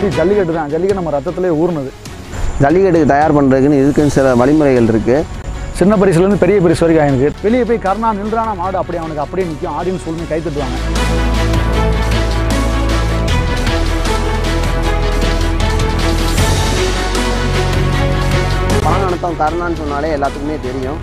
mostly jallikattu தான் ஜல்லிக்கட்டு நம்ம ரத்தத்திலே ஊறுனது ஜல்லிக்கட்டுக்கு தயார் பண்ணுறதுக்குன்னு இதுக்குன்னு சில வழிமுறைகள் இருக்குது சின்ன பரிசுலேருந்து பெரிய பரிசு வரைக்கும் ஆயிருக்கு வெளியே போய் கர்ணா நின்றான மாடு அப்படியே அவனுக்கு அப்படியே நிற்கும் ஆடியன்ஸ் சொல்லி கை தட்டுவாங்க பணநடத்தம் கருணான்னு சொன்னாலே எல்லாத்துக்குமே தெரியும்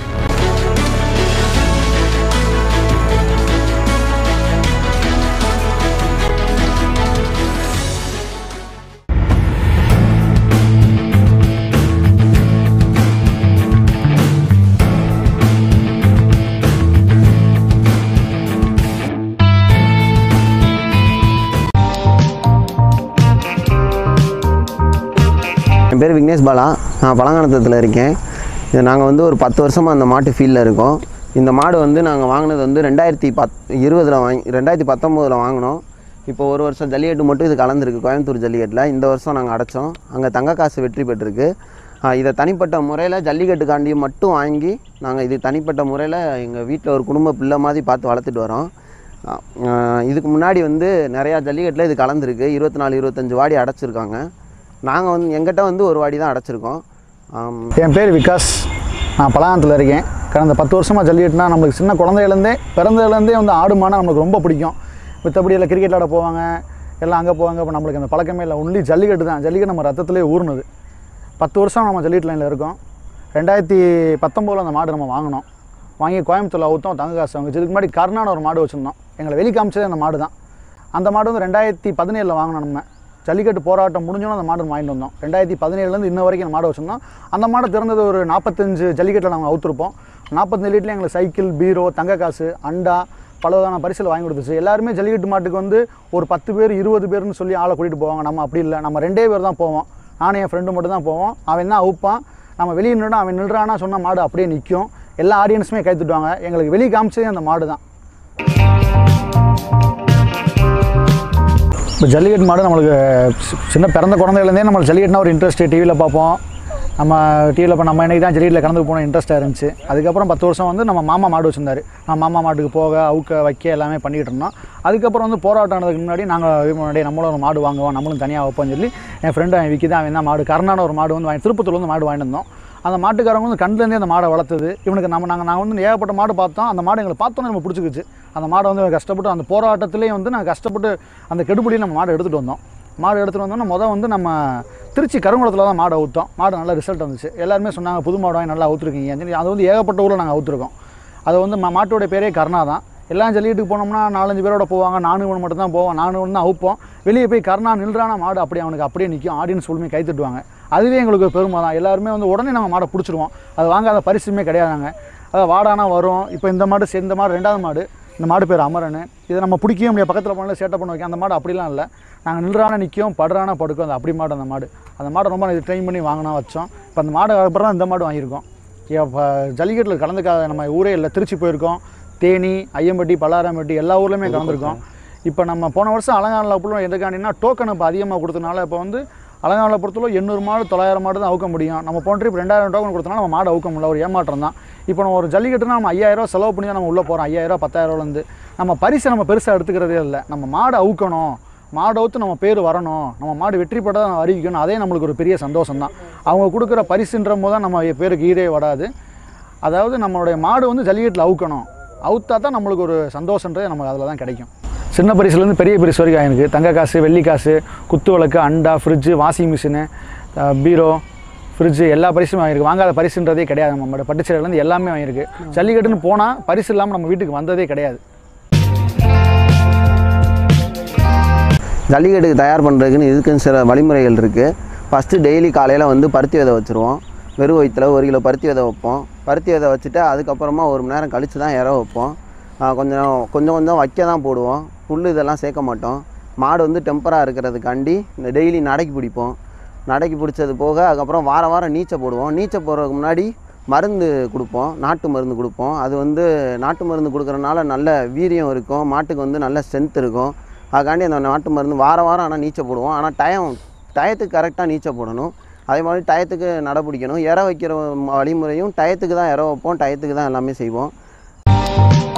என் பேர் விக்னேஷ் பாலா நான் பழங்கானத்தத்தில் இருக்கேன் இது நாங்கள் வந்து ஒரு பத்து வருஷமாக அந்த மாட்டு ஃபீல்டில் இருக்கோம் இந்த மாடு வந்து நாங்கள் வாங்கினது வந்து ரெண்டாயிரத்தி பத் இருபதில் வாங்கி ரெண்டாயிரத்தி பத்தொம்போதில் வாங்கினோம் இப்போ ஒரு வருஷம் ஜல்லிக்கட்டு மட்டும் இது கலந்துருக்கு கோயம்புத்தூர் ஜல்லிக்கட்டில் இந்த வருஷம் நாங்கள் அடைச்சோம் அங்கே தங்க காசு வெற்றி பெற்றிருக்கு ஆஹ் இதை தனிப்பட்ட முறையில் ஜல்லிக்கட்டுக்காண்டி மட்டும் வாங்கி நாங்கள் இது தனிப்பட்ட முறையில் எங்கள் வீட்டில் ஒரு குடும்ப பிள்ளை மாதிரி பார்த்து வளர்த்துட்டு வரோம் ஆஹ் இதுக்கு முன்னாடி வந்து நிறையா ஜல்லிக்கட்டில் இது கலந்துருக்கு இருபத்தி நாலு இருபத்தஞ்சு வாடி அடைச்சிருக்காங்க நாங்கள் வந்து எங்கிட்ட வந்து ஒரு வாடி தான் அடைச்சிருக்கோம் ஆம், என் பேர் விகாஸ் நான் பலாங்கத்தில் இருக்கேன் கடந்த பத்து வருஷமாக ஜல்லிக்கட்டுனா நம்மளுக்கு சின்ன குழந்தையிலேருந்தே பிறந்ததுலேருந்தே வந்து ஆடு மாடுனா நம்மளுக்கு ரொம்ப பிடிக்கும் மித்தபடி எல்லாம் கிரிக்கெட் ஆட போவாங்க எல்லாம் அங்கே போவாங்க இப்போ நம்மளுக்கு அந்த பழக்கமே இல்லை ஒன்லி ஜல்லிக்கட்டு தான் ஜல்லிக்கட்டு நம்ம ரத்தத்திலே ஊறுனது பத்து வருஷம் நம்ம ஜல்லிக்கட்டு லைனில் இருக்கோம் ரெண்டாயிரத்தி பத்தொம்போதில் அந்த மாடு நம்ம வாங்கினோம் வாங்கி கோயம்புத்தூரில் அவுத்தோம் தங்க காசு வாங்கிச்சு இதுக்கு முன்னாடி கர்நாடக ஒரு மாடு வச்சுருந்தோம் எங்களை வெளி காமிச்சதே அந்த மாடு தான் அந்த மாடு வந்து ரெண்டாயிரத்தி பதினேழில் வாங்கினோம் நம்ம ஜல்லிக்கட்டு போராட்டம் முடிஞ்சோன்னு அந்த மாடு வாங்கிட்டு வந்தோம் ரெண்டாயிரத்தி பதினேழுலேருந்து இன்ன வரைக்கும் அந்த மாடு வச்சுருந்தோம் அந்த மாடை திறந்தது ஒரு நாற்பத்தஞ்சு ஜல்லிக்கட்டில் நாங்கள் அவுத்துருப்போம் நாற்பத்தஞ்சு லிட்டரில் எங்களுக்கு சைக்கிள் பீரோ தங்க காசு அண்டா பல வகையான பரிசில் வாங்கி கொடுத்துச்சு எல்லாருமே ஜல்லிக்கட்டு மாட்டுக்கு வந்து ஒரு பத்து பேர் இருபது பேர்னு சொல்லி ஆளை கூட்டிகிட்டு போவாங்க நம்ம அப்படி இல்லை நம்ம ரெண்டே பேர் தான் போவோம் நானும் என் ஃப்ரெண்டு மட்டும் தான் போவோம் அவன் தான் அவுப்பான் நம்ம வெளியே நின்று அவன் நின்றானா சொன்ன மாடு அப்படியே நிற்கும் எல்லா ஆடியன்ஸுமே கை தட்டுவாங்க எங்களுக்கு வெளியே காமிச்சதே அந்த மாடு தான் இப்போ ஜல்லிக்கட்டு மாடு நம்மளுக்கு சி- சின்ன பிறந்த குழந்தையிலேருந்தே நம்மளுக்கு ஜல்லிக்கட்டுனா ஒரு இன்ட்ரெஸ்ட் டிவியில் பார்ப்போம் நம்ம டிவியில் இப்போ நம்ம இன்னைக்கு தான் ஜல்லிக்கட்டில் கலந்து போன இன்ட்ரெஸ்ட்டாக இருந்துச்சு அதுக்கப்புறம் பத்து வருஷம் வந்து நம்ம மாமா மாடு வச்சிருந்தாரு நான் மாமா மாட்டுக்கு போக அவுக்க வைக்க எல்லாமே பண்ணிக்கிட்டு இருந்தோம் அதுக்கப்புறம் வந்து போராட்டம் நடந்ததுக்கு முன்னாடி நாங்கள் முன்னாடி நம்மளும் ஒரு மாடு வாங்குவோம் நம்மளும் தனியாக வைப்போம்னு சொல்லி என் ஃப்ரெண்டு அவன் விக்கி தான் அவன் தான் மாடு கர்நாடக ஒரு மாடு வந்து வாங்கி திருப்பத்தூர்ல வந்து மாடு வாங்கிட்டு வந்தோம் அந்த மாட்டுக்காரங்க வந்து கண்ணுலேருந்தே அந்த மாடை வளர்த்தது இவனுக்கு நம்ம நாங்கள் நாங்கள் வந்து ஏகப்பட்ட மாடு பார்த்தோம் அந்த மாடு எங்களுக்கு பார்த்தோன்னே நம்ம பிடிச்சிக்கிச்சு அந்த மாடை வந்து கஷ்டப்பட்டு அந்த போராட்டத்திலேயே வந்து நாங்கள் கஷ்டப்பட்டு அந்த கெடுபிடியில் நம்ம மாடை எடுத்துகிட்டு வந்தோம் மாடு எடுத்துகிட்டு வந்தோம்னா மொதல் வந்து நம்ம திருச்சி கருங்குளத்தில் தான் மாடை ஊற்றோம் மாடு நல்ல ரிசல்ட் வந்துச்சு எல்லாருமே சொன்னாங்க புது மாடு வாங்கி நல்லா ஊற்றுருக்கீங்க சொல்லி அது வந்து ஏகப்பட்ட ஊரில் நாங்கள் ஊற்றுருக்கோம் அது வந்து ம- மாட்டோட பேரே கர்ணா தான் எல்லாம் ஜல்லிக்கட்டுக்கு போனோம்னா நாலஞ்சு பேரோட போவாங்க நானு இவன் மட்டும் தான் போவோம் நானு இவன் தான் அவுப்போம் வெளியே போய் கர்ணா நின்றான மாடு அப்படியே அவனுக்கு அப்படியே நிற்கும் ஆடியன்ஸ் ஃபுல்லுமே கை தட்டுவாங்க அதுவே எங்களுக்கு ஒரு பெருமை தான் எல்லாருமே வந்து உடனே நம்ம மாடை பிடிச்சிருவோம் அது வாங்காத பரிசுமே கிடையாதுங்க அதாவது வாடானா வரும் இப்போ இந்த மாடு சே- இந்த மாடு ரெண்டாவது மாடு இந்த மாடு பேர் அமரன் இதை நம்ம பிடிக்கவே முடியாது பக்கத்தில் போனால சேட்டை பண்ண வைக்க அந்த மாடு அப்படிலாம் இல்லை நாங்கள் நின்றான நிற்கும் படுறான படுக்கும் அது அப்படி மாடு அந்த மாடு அந்த மாடை ரொம்ப ட்ரெயின் பண்ணி வாங்கினா வச்சோம் இப்போ அந்த மாடு அப்புறம் தான் இந்த மாடு வாங்கியிருக்கோம் இப்போ ஜல்லிக்கட்டில் கலந்துக்காத நம்ம ஊரே இல்லை திருச்சி போயிருக்கோம் தேனி ஐயம்பட்டி பல்லாரம்பட்டி எல்லா ஊர்லேயுமே கலந்துருக்கோம் இப்போ நம்ம போன வருஷம் அலங்கானில் அப்படி எதுக்காண்டினா டோக்கன் இப்போ அதிகமாக கொடுத்தனால இப்போ வந்து அலங்கானில் பொறுத்தவரை எண்ணூறு மாடு தொள்ளாயிரம் மாடு தான் அவுக்க முடியும் நம்ம போன ட்ரிப் ரெண்டாயிரம் டோக்கன் கொடுத்தனால நம்ம மாடு அவுக்க முடியல ஒரு ஏமாற்றம் தான் இப்போ நம்ம ஒரு ஜல்லிக்கட்டுனா நம்ம ஐயாயிரம் செலவு பண்ணி தான் நம்ம உள்ளே போகிறோம் ஐயாயிரம் பத்தாயிரம்லேருந்து நம்ம பரிசை நம்ம பெருசாக எடுத்துக்கிறதே இல்லை நம்ம மாடு அவுக்கணும் மாடு அவுத்து நம்ம பேர் வரணும் நம்ம மாடு வெற்றி பெற்றதை நம்ம அறிவிக்கணும் அதே நம்மளுக்கு ஒரு பெரிய சந்தோஷம் தான் அவங்க கொடுக்குற பரிசுன்ற போது தான் நம்ம பேருக்கு ஈடே வராது அதாவது நம்மளுடைய மாடு வந்து ஜல்லிக்கட்டில் அவுக்கணும் அவுத்தா தான் நம்மளுக்கு ஒரு சந்தோஷன்றது நமக்கு அதில் தான் கிடைக்கும் சின்ன பரிசுலேருந்து பெரிய பரிசு வரைக்கும் ஆயிருக்கு தங்க காசு வெள்ளி காசு குத்து விளக்கு அண்டா ஃப்ரிட்ஜு வாஷிங் மிஷினு பீரோ ஃப்ரிட்ஜு எல்லா பரிசும் வாங்கியிருக்கு வாங்காத பரிசுன்றதே கிடையாது நம்ம பட்டுச்சேரியிலேருந்து எல்லாமே வாங்கியிருக்கு ஜல்லிக்கட்டுன்னு போனால் பரிசு இல்லாமல் நம்ம வீட்டுக்கு வந்ததே கிடையாது ஜல்லிக்கட்டுக்கு தயார் பண்ணுறதுக்குன்னு இதுக்குன்னு சில வழிமுறைகள் இருக்குது ஃபஸ்ட்டு டெய்லி காலையில் வந்து பருத்தி விதை வச்சுருவோம் வெறும் வயிற்றில் ஒரு கிலோ பருத்தி விதை வைப்போம் பருத்தி விதை வச்சுட்டு அதுக்கப்புறமா ஒரு மணி நேரம் கழித்து தான் இற வைப்போம் ஆஹ் கொஞ்சம் கொஞ்சம் கொஞ்சம் வைக்க தான் போடுவோம் புல் இதெல்லாம் சேர்க்க மாட்டோம் மாடு வந்து டெம்பராக இருக்கிறதுக்காண்டி இந்த டெய்லி நடைக்கு பிடிப்போம் நடைக்கு பிடிச்சது போக அதுக்கப்புறம் வாரம் வாரம் நீச்சல் போடுவோம் நீச்சல் போடுறதுக்கு முன்னாடி மருந்து கொடுப்போம் நாட்டு மருந்து கொடுப்போம் அது வந்து நாட்டு மருந்து கொடுக்குறனால நல்ல வீரியம் இருக்கும் மாட்டுக்கு வந்து நல்ல ஸ்ட்ரென்த் இருக்கும் அதுக்காண்டி அந்த நாட்டு மருந்து வாரம் வாரம் ஆனால் நீச்சல் போடுவோம் ஆனால் டயம் டயத்துக்கு கரெக்டாக நீச்சல் போடணும் அதே மாதிரி டயத்துக்கு நடை பிடிக்கணும் இற வைக்கிற வழிமுறையும் டயத்துக்கு தான் இற வைப்போம் டயத்துக்கு தான் எல்லாமே செய்வோம்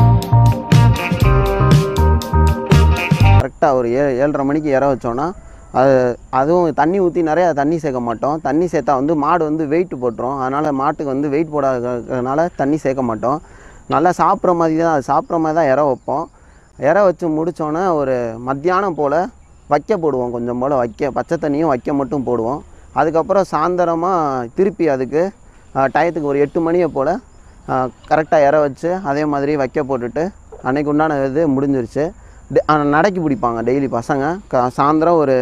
கரெக்டாக ஒரு ஏ ஏழரை மணிக்கு இற வச்சோன்னா அது அதுவும் தண்ணி ஊற்றி நிறையா தண்ணி சேர்க்க மாட்டோம் தண்ணி சேர்த்தா வந்து மாடு வந்து வெயிட் போட்டுரும் அதனால் மாட்டுக்கு வந்து வெயிட் போடாதனால தண்ணி சேர்க்க மாட்டோம் நல்லா சாப்பிட்ற மாதிரி தான் அது சாப்பிட்ற மாதிரி தான் இற வைப்போம் இற வச்சு முடித்தோன்னே ஒரு மத்தியானம் போல் வைக்க போடுவோம் கொஞ்சம் போல் வைக்க பச்சை தண்ணியும் வைக்க மட்டும் போடுவோம் அதுக்கப்புறம் சாயந்தரமாக திருப்பி அதுக்கு அஹ், டயத்துக்கு ஒரு எட்டு மணியை போல் கரெக்டாக இற வச்சு அதே மாதிரி வைக்க போட்டுட்டு அன்னைக்கு உண்டான இது முடிஞ்சிருச்சு டெ- ஆனா, நடைக்கு பிடிப்பாங்க டெய்லி பசங்க க சாயந்தரம் ஒரு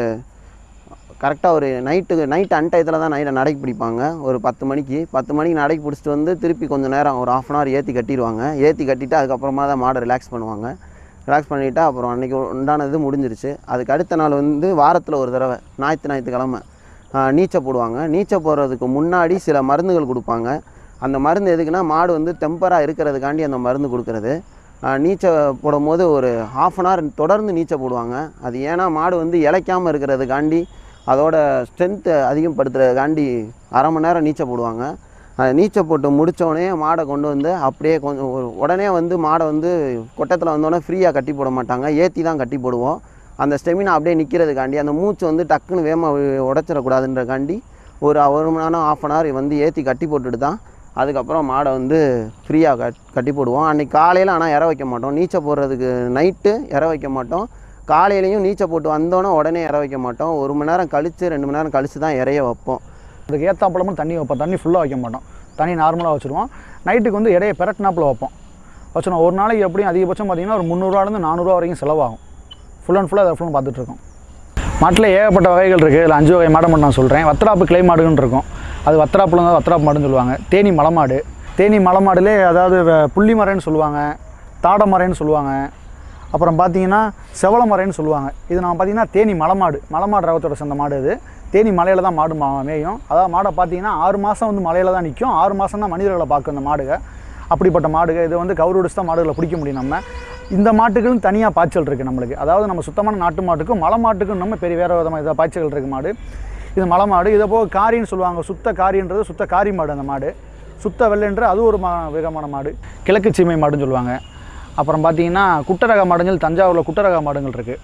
கரெக்டாக ஒரு நைட்டுக்கு நைட் அன்டயத்தில் தான் நைட்டை நடைக்கு பிடிப்பாங்க ஒரு பத்து மணிக்கு பத்து மணிக்கு நடைக்கு பிடிச்சிட்டு வந்து திருப்பி கொஞ்சம் நேரம் ஒரு ஆஃப் அன் ஹவர் ஏற்றி கட்டிடுவாங்க ஏற்றி கட்டிட்டு அதுக்கப்புறமா தான் மாடை ரிலாக்ஸ் பண்ணுவாங்க ரிலாக்ஸ் பண்ணிவிட்டு அப்புறம் அன்றைக்கி உண்டானது முடிஞ்சிருச்சு அதுக்கு அடுத்த நாள் வந்து வாரத்தில் ஒரு தடவை ஞாயிற்று ஞாயிற்றுக்கிழமை நீச்சல் போடுவாங்க நீச்சல் போடுறதுக்கு முன்னாடி சில மருந்துகள் கொடுப்பாங்க அந்த மருந்து எதுக்குன்னா மாடு வந்து டெம்பராக இருக்கிறதுக்காண்டி அந்த மருந்து கொடுக்குறது நீச்சல் போடும்போது ஒரு ஹாஃப் அன் ஹவர் தொடர்ந்து நீச்சல் போடுவாங்க அது ஏன்னா மாடு வந்து இளைக்காமல் இருக்கிறதுக்காண்டி அதோட ஸ்ட்ரென்த்தை அதிகப்படுத்துறதுக்காண்டி அரை மணி நேரம் நீச்சல் போடுவாங்க அது நீச்சல் போட்டு முடிச்ச உடனே மாடை கொண்டு வந்து அப்படியே கொஞ்சம் ஒரு உடனே வந்து மாடை வந்து கொட்டத்தில் வந்தோடனே ஃப்ரீயாக கட்டி போட மாட்டாங்க ஏற்றி தான் கட்டி போடுவோம் அந்த ஸ்டெமினா அப்படியே நிற்கிறதுக்காண்டி அந்த மூச்சு வந்து டக்குன்னு வேகமாக உடச்சிடக்கூடாதுன்றக்காண்டி ஒரு ஒரு மணி நேரம் ஆஃப் அன் ஹவர் வந்து ஏற்றி கட்டி போட்டுட்டு தான் அதுக்கப்புறம் மாடை வந்து ஃப்ரீயாக கட் கட்டி போடுவோம் அன்றைக்கி காலையில் ஆனால் இற வைக்க மாட்டோம் நீச்சல் போடுறதுக்கு நைட்டு இற வைக்க மாட்டோம் காலையிலையும் நீச்சல் போட்டு வந்தோன்னே உடனே இற வைக்க மாட்டோம் ஒரு மணி நேரம் கழித்து ரெண்டு மணி நேரம் கழித்து தான் இறைய வைப்போம் அதுக்கு ஏற்றாப்புலமும் தண்ணி வைப்போம் தண்ணி ஃபுல்லாக வைக்க மாட்டோம் தண்ணி நார்மலாக வச்சுருவோம் நைட்டுக்கு வந்து இடையே பெரட்டினாப்பில் வைப்போம் வச்சுருவோம் ஒரு நாளைக்கு எப்படியும் அதிகபட்சம் பார்த்தீங்கன்னா ஒரு முந்நூறுவாலேருந்து நானூறுரூவா வரைக்கும் செலவாகும் ஃபுல் அண்ட் ஃபுல்லாக அதை ஃபுல்லும் பார்த்துட்ருக்கோம் மாட்டில் ஏகப்பட்ட வகைகள் இருக்குது இதில் அஞ்சு வகை மாடை மட்டும் நான் சொல்கிறேன் வத்திராப்பு கிளை மாடுன்னு இருக்கும் அது வத்திராப்புல தான் வத்திராப்பு மாடுன்னு சொல்லுவாங்க தேனி மலைமாடு தேனி மலைமாடுலே அதாவது வ- புள்ளி மரைன்னு சொல்லுவாங்க தாட மரைன்னு சொல்லுவாங்க அப்புறம் பார்த்தீங்கன்னா செவல மரைன்னு சொல்லுவாங்க இது நம்ம பார்த்தீங்கன்னா தேனி மலைமாடு மலைமாடு ரகத்தோட சேர்ந்த மாடு இது தேனி மலையில் தான் மாடு மா- மேயும் அதாவது மாடை பார்த்தீங்கன்னா ஆறு மாதம் வந்து மலையில் தான் நிற்கும் ஆறு மாதம் தான் மனிதர்களை பார்க்கும் இந்த மாடுக அப்படிப்பட்ட மாடுக இது வந்து கவுருடிச்சு தான் மாடுகளை பிடிக்க முடியும் நம்ம இந்த மாட்டுக்குன்னு தனியாக பாய்ச்சல் இருக்குது நம்மளுக்கு அதாவது நம்ம சுத்தமான நாட்டு மாட்டுக்கும் மலை மாட்டுக்கும் நம்ம பெரிய வேறு விதமாக இதாக பாய்ச்சல் இருக்குது மாடு இது மலை மாடு இதை போக காரின்னு சொல்லுவாங்க சுத்த காரின்றது சுத்த காரி மாடு அந்த மாடு சுத்த வெள்ளைன்ற அது ஒரு மா விதமான மாடு கிழக்கு சீமை மாடுன்னு சொல்லுவாங்க அப்புறம் பார்த்தீங்கன்னா குட்டரக மாடுங்கள் தஞ்சாவூரில் குட்டரக மாடுங்கள் இருக்குது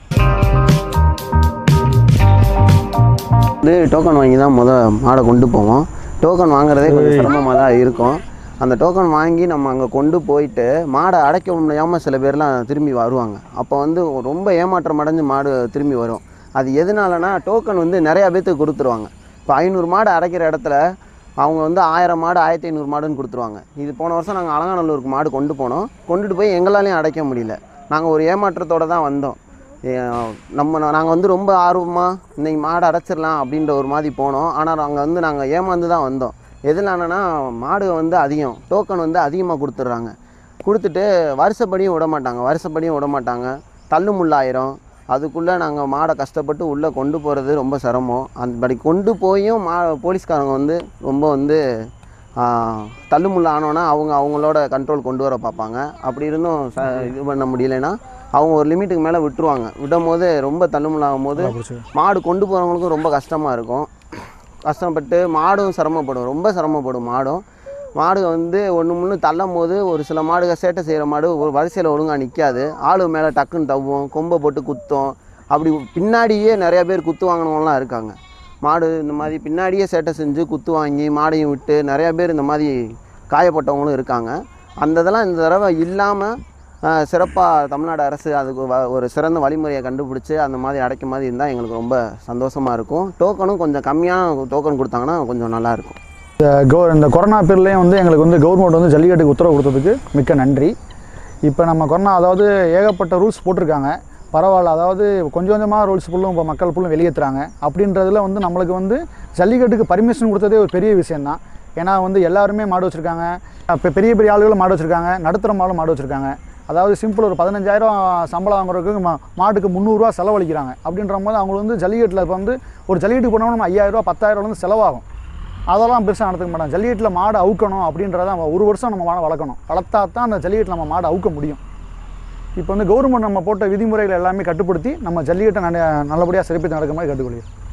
வந்து டோக்கன் வாங்கி தான் முத மாடை கொண்டு போவோம் டோக்கன் வாங்குறதே கொஞ்சம் சிரமமாக தான் இருக்கும் அந்த டோக்கன் வாங்கி நம்ம அங்கே கொண்டு போயிட்டு மாடை அடைக்க முடியாமல் சில பேர்லாம் திரும்பி வருவாங்க அப்போ வந்து ரொம்ப ஏமாற்றம் அடைஞ்சு மாடு திரும்பி வரும் அது எதனாலனா டோக்கன் வந்து நிறையா பேர்த்துக்கு கொடுத்துருவாங்க இப்போ ஐநூறு மாடு அடைக்கிற இடத்துல அவங்க வந்து ஆயிரம் மாடு ஆயிரத்தி ஐநூறு மாடுன்னு கொடுத்துருவாங்க இது போன வருஷம் நாங்கள் அலங்காநல்லூருக்கு மாடு கொண்டு போனோம் கொண்டுட்டு போய் எங்களாலையும் அடைக்க முடியல நாங்கள் ஒரு ஏமாற்றத்தோடு தான் வந்தோம் ஏ, நம்ம நாங்கள் வந்து ரொம்ப ஆர்வமாக இன்னைக்கு மாடு அடைச்சிடலாம் அப்படின்ற ஒரு மாதிரி போனோம் ஆனால் அங்கே வந்து நாங்கள் ஏமாந்து தான் வந்தோம் எதுனாலனா மாடு வந்து அதிகம் டோக்கன் வந்து அதிகமாக கொடுத்துட்றாங்க கொடுத்துட்டு வருஷப்படியும் விட மாட்டாங்க வருஷப்படியும் விட மாட்டாங்க தள்ளு முள்ளாயிரம் அதுக்குள்ளே நாங்கள் மாடை கஷ்டப்பட்டு உள்ளே கொண்டு போகிறது ரொம்ப சிரமம் அந்தபடி கொண்டு போயும் மா போலீஸ்காரங்க வந்து ரொம்ப வந்து தள்ளுமுள்ள ஆனோன்னா அவங்க அவங்களோட கண்ட்ரோல் கொண்டு வர பார்ப்பாங்க அப்படி இருந்தும் ச இது பண்ண முடியலைன்னா அவங்க ஒரு லிமிட்டுக்கு மேலே விட்டுருவாங்க விடும் போது ரொம்ப தள்ளுமுள்ளாகும் போது மாடு கொண்டு போகிறவங்களுக்கும் ரொம்ப கஷ்டமாக இருக்கும் கஷ்டப்பட்டு மாடும் சிரமப்படும் ரொம்ப சிரமப்படும் மாடும் மாடு வந்து ஒன்று முன்னு தள்ளும் போது ஒரு சில மாடுக சேட்டை செய்கிற மாடு ஒரு வரிசையில் ஒழுங்காக நிற்காது ஆளு மேலே டக்குன்னு தவ்வும் கொம்பை போட்டு குத்தும் அப்படி பின்னாடியே நிறைய பேர் குத்து வாங்கினவங்களாம் இருக்காங்க மாடு இந்த மாதிரி பின்னாடியே சேட்டை செஞ்சு குத்து வாங்கி மாடையும் விட்டு நிறையா பேர் இந்த மாதிரி காயப்பட்டவங்களும் இருக்காங்க அந்த இதெல்லாம் இந்த தடவை இல்லாமல் சிறப்பாக தமிழ்நாடு அரசு அதுக்கு வ- ஒரு சிறந்த வழிமுறையை கண்டுபிடிச்சி அந்த மாதிரி அடைக்க மாதிரி இருந்தால் எங்களுக்கு ரொம்ப சந்தோஷமாக இருக்கும் டோக்கனும் கொஞ்சம் கம்மியான டோக்கன் கொடுத்தாங்கன்னா கொஞ்சம் நல்லாயிருக்கும் கோ இந்த கொரோனா பீரியட்லேயும் வந்து எங்களுக்கு வந்து கவர்மெண்ட் வந்து ஜல்லிக்கட்டுக்கு உத்தரவு கொடுத்ததுக்கு மிக்க நன்றி இப்போ நம்ம கொரோனா அதாவது ஏகப்பட்ட ரூல்ஸ் போட்டிருக்காங்க பரவாயில்ல அதாவது கொஞ்சம் கொஞ்சமாக ரூல்ஸ் ஃபுல்லும் இப்போ மக்கள் ஃபுல்லும் வெளியேற்றுறாங்க அப்படின்றதுல வந்து நம்மளுக்கு வந்து ஜல்லிக்கட்டுக்கு பர்மிஷன் கொடுத்ததே ஒரு பெரிய விஷயந்தான் ஏன்னா வந்து எல்லாருமே மாடு வச்சுருக்காங்க இப்போ பெரிய பெரிய ஆளுகளும் மாடு வச்சுருக்காங்க நடுத்தர மாடும் மாடு வச்சுருக்காங்க அதாவது சிம்பிள் ஒரு பதினஞ்சாயிரம் சம்பளம் வாங்குறதுக்கு மா மாட்டுக்கு முந்நூறுரூவா செலவழிக்கிறாங்க அப்படின்ற போது அவங்களுக்கு வந்து ஜல்லிக்கட்டில் இப்போ வந்து ஒரு ஜல்லிக்கட்டு போனோம்னா நம்ம ஐயாயிரரூவா பத்தாயிரம் வந்து செலவாகும் அதெல்லாம் பெருசாக நடத்துக்க மாட்டாங்க ஜல்லிக்கட்டில் மாடு அவுக்கணும் அப்படின்றத நம்ம ஒரு வருஷம் நம்ம மாடை வளர்க்கணும் வளர்த்தா தான் அந்த ஜல்லிக்கட்டில் நம்ம மாடை அவுக்க முடியும் இப்போ வந்து கவர்மெண்ட் நம்ம போட்ட விதிமுறைகள் எல்லாமே கட்டுப்படுத்தி நம்ம ஜல்லிக்கட்டை நல்ல நல்லபடியாக சிறப்பித்து நடக்க மாதிரி கட்டுக்கொள்கிறோம்